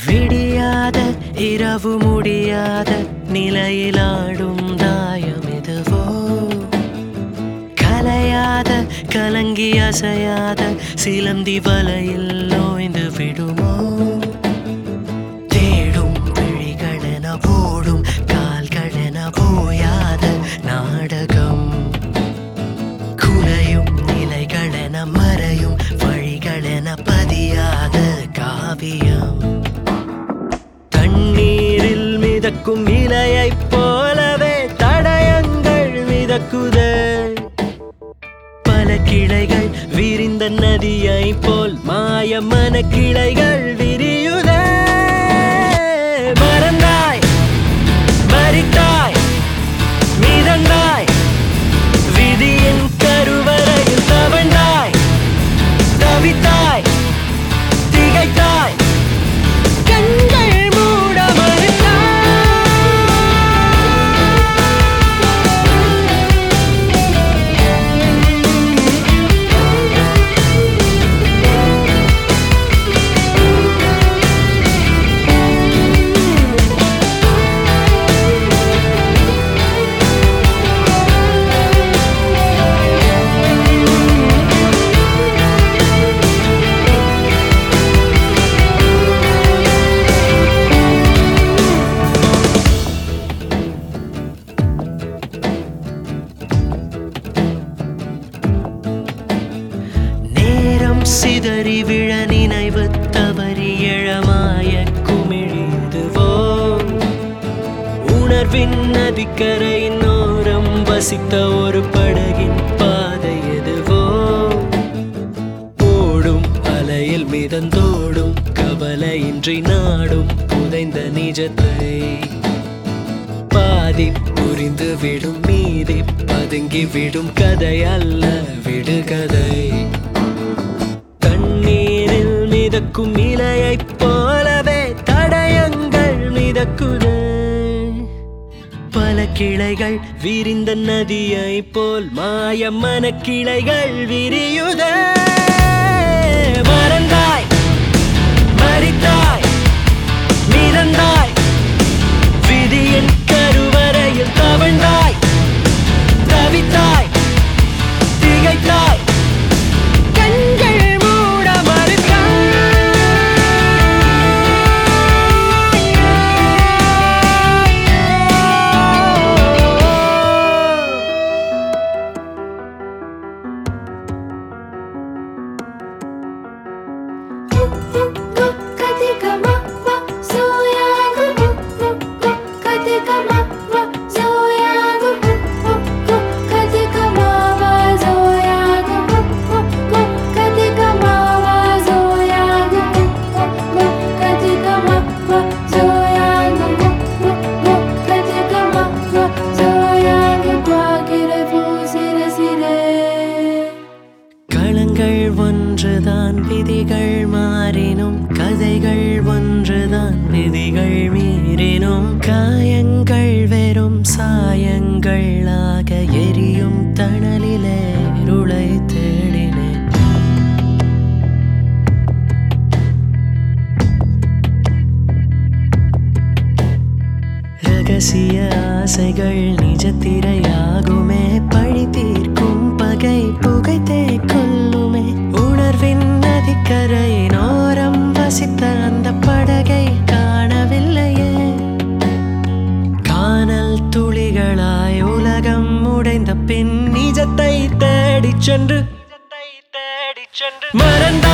விடியாத இரவு முடியாத நிலையிலாடும் தாயம் இதுவோ கலையாத கலங்கி அசையாத சிலந்தி வலையில் ஓய்ந்து விடுமோ தேடும் விழிகளென போடும் கால்களென போயாத நாடகம் குலையும் நிலைகளென மறையும் வழிகளென பதியாத காவியம் தண்ணீரில் மிதக்கும் இலையைப் போலவே தடயங்கள் மிதக்குதே பல கிளைகள் விரிந்த நதியை போல் மாயமான கிளைகள் விரியுதே மறந்தாய் மறித்தாய் மிதந்தாய் விதியின் கருவறையில் தவழ்ந்தாய் தவித்தாய் திகைத்தாய் கண்கள் மூட நேரம் சிதறி விழ நினைவு தவறி எழமாய குமிழிதுவோ உணர்வின் நதிக்கரையின் ஓரம் வசித்த ஒரு படகின் பாதை எதுவோ ஓடும் அலையில் மிதந்தோடும் கவலையின்றி நாடும் புதைந்த நிஜத்தை பாதி புரிந்து விடும் மீதி பதுங்கி விடும் கதை அல்ல விடுகதை தண்ணீரில் மிதக்கும் இலையைப் போலவே தடயங்கள் மிதக்குதே பல கிளைகள் விரிந்த நதியை போல் மாயமான கிளைகள் விரியுதே மறந்தாய் மறித்தாய் மிதந்தாய் விதியின் கருவறையில் தவழ்ந்தாய் தவித்தாய் திகைத்தாய் கண்கள் மூட மறுத்தாய் களங்கள் ஒன்றுதான் விதிகள் மாறினும் கதைகள் ஒன்றுதான் விதிகள் மீறினும் காயங்கள் வெறும் சாயங்களாக எரியும் தணலிலே இருளை தேடினேன் ரகசிய ஆசைகள் நிஜத்திரையாகுமே பழி தீர்க்கும் பகை புகைத்தே கொல்லுமே உணர்வின் நதிக்கரையின் ஓரம் வசித்த அந்த படகை காணவில்லையே காணல் துளிகளாய் உலகம் உடைந்த பின் நிஜத்தை தேடிச் சென்று தேடிச் சென்று மறந்த